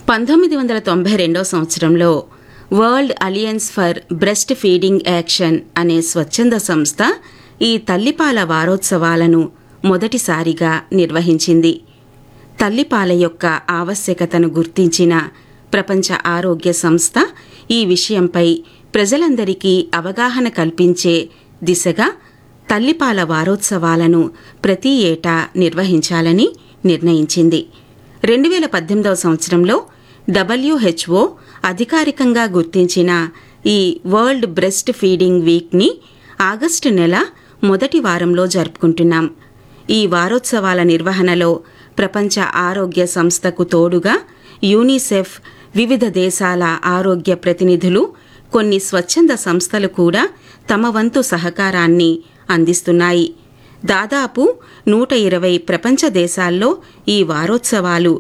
పంతొమ్మిది వందల తొంభై రెండో సంవత్సరంలో world alliance for breast feeding action అనే స్వచ్ఛంద సంస్థ ఈ తల్లిపాల వారోత్సవాలను మొదటిసారిగా నిర్వహించింది తల్లిపాల యొక్క ఆవశ్యకతను గుర్తించిన ప్రపంచ ఆరోగ్య సంస్థ ఈ విషయంపై ప్రజలందరికీ అవగాహన కల్పించే దిశగా తల్లిపాల వారోత్సవాలను ప్రతి ఏటా నిర్వహించాలని నిర్ణయించింది రెండు వేల పద్దెనిమిదవ సంవత్సరంలో డబ్ల్యూహెచ్ఓ అధికారికంగా గుర్తించిన ఈ వరల్డ్ బ్రెస్ట్ ఫీడింగ్ వీక్ని ఆగస్టు నెల మొదటి వారంలో జరుపుకుంటున్నాం ఈ వారోత్సవాల నిర్వహణలో ప్రపంచ ఆరోగ్య సంస్థకు తోడుగా యూనిసెఫ్ వివిధ దేశాల ఆరోగ్య ప్రతినిధులు కొన్ని స్వచ్ఛంద సంస్థలు కూడా తమ వంతు సహకారాన్ని అందిస్తున్నాయి దాదాపు నూట ఇరవై ప్రపంచ దేశాల్లో ఈ వారోత్సవాలు